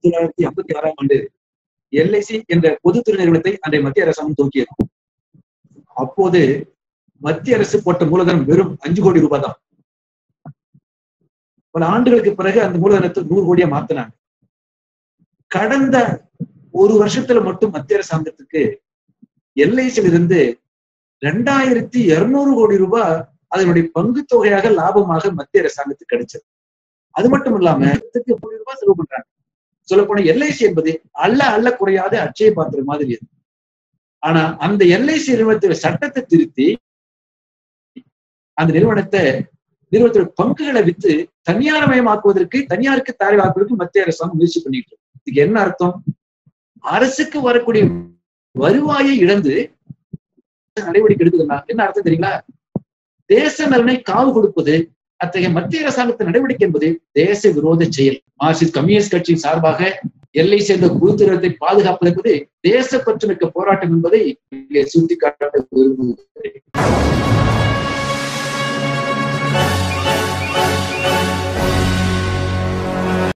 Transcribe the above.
தொள்ளாயிரத்தி ஐம்பத்தி ஆறாம் ஆண்டு எல்ஐசி என்ற பொதுத்துறை நிறுவனத்தை அன்றைய மத்திய அரசாங்கம் துவக்கியது அப்போது மத்திய அரசு போட்ட மூலதனம் வெறும் அஞ்சு கோடி ரூபாய் தான் பல ஆண்டுகளுக்கு பிறகு அந்த மூலதனத்தை நூறு கோடியா மாத்தினாங்க கடந்த ஒரு வருஷத்துல மட்டும் மத்திய அரசாங்கத்துக்கு எல்ஐசியில இருந்து ரெண்டாயிரத்தி இருநூறு கோடி ரூபாய் அதனுடைய பங்கு தொகையாக லாபமாக மத்திய அரசாங்கத்துக்கு கிடைச்சது அது மட்டும் இல்லாம இதுக்கு கோடி ரூபாய் செலவு பண்றாங்க சொல்ல போன எல்ஐசி என்பது அல்ல அல்ல குறையாத அட்சய பாத்திரம் மாதிரி அது ஆனா அந்த எல்ஐசி நிறுவனத்தோட சட்டத்தை திருத்தி அந்த நிறுவனத்தை நிறுவனத்தோட பங்குகளை வித்து தனியார்மயமாக்குவதற்கு தனியாருக்கு தாரைவாக்குவதற்கு மத்திய அரசாங்கம் முயற்சி பண்ணிட்டு இருக்கு. இதுக்கு என்ன அர்த்தம் அரசுக்கு வரக்கூடிய வருவாயை இழந்து நடவடிக்கை எடுக்குதுன்னா என்ன அர்த்தம் தெரியுங்களா தேச நலனை காவு கொடுப்பது அத்தகைய மத்திய அரசாங்கத்தின் நடவடிக்கை என்பது தேச விரோத செயல் மார்க்சிஸ்ட் கம்யூனிஸ்ட் கட்சியின் சார்பாக எல்லை சேர்ந்த குருத்துவத்தை பாதுகாப்பது என்பது தேசப்பற்று மிக்க போராட்டம் என்பதை இங்கே சுட்டிக்காட்ட விரும்புகிறேன்